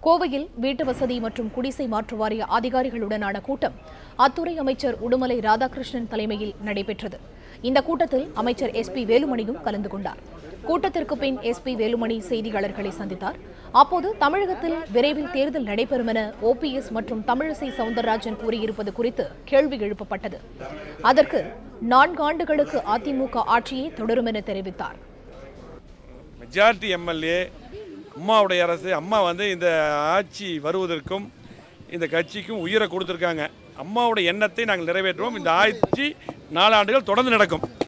கோவையில் வீட்டு வசதி மற்றும் குடிசை மாற்று வாரிய அதிகாரிகளுடனான கூட்டம் அத்துறை அமைச்சர் உடுமலை ராதாகிருஷ்ணன் தலைமையில் நடைபெற்றது இந்த கூட்டத்தில் அமைச்சர் எஸ் பி வேலுமணியும் கலந்து கொண்டார் கூட்டத்திற்கு பின் எஸ் பி வேலுமணி செய்தியாளர்களை சந்தித்தார் அப்போது தமிழகத்தில் விரைவில் தேர்தல் நடைபெறும் என ஓபிஎஸ் மற்றும் தமிழிசை சவுந்தரராஜன் கூறியிருப்பது குறித்து கேள்வி எழுப்பப்பட்டது அதற்கு நான்கு ஆண்டுகளுக்கு அதிமுக ஆட்சியே தொடரும் என தெரிவித்தார் மெஜாரிட்டி எம்எல்ஏ அம்மாவுடைய அரசு அம்மா வந்து இந்த ஆட்சி வருவதற்கும் இந்த கட்சிக்கும் உயிரை கொடுத்துருக்காங்க அம்மாவுடைய எண்ணத்தை நாங்கள் நிறைவேற்றுவோம் இந்த ஆட்சி நாலாண்டுகள் தொடர்ந்து நடக்கும்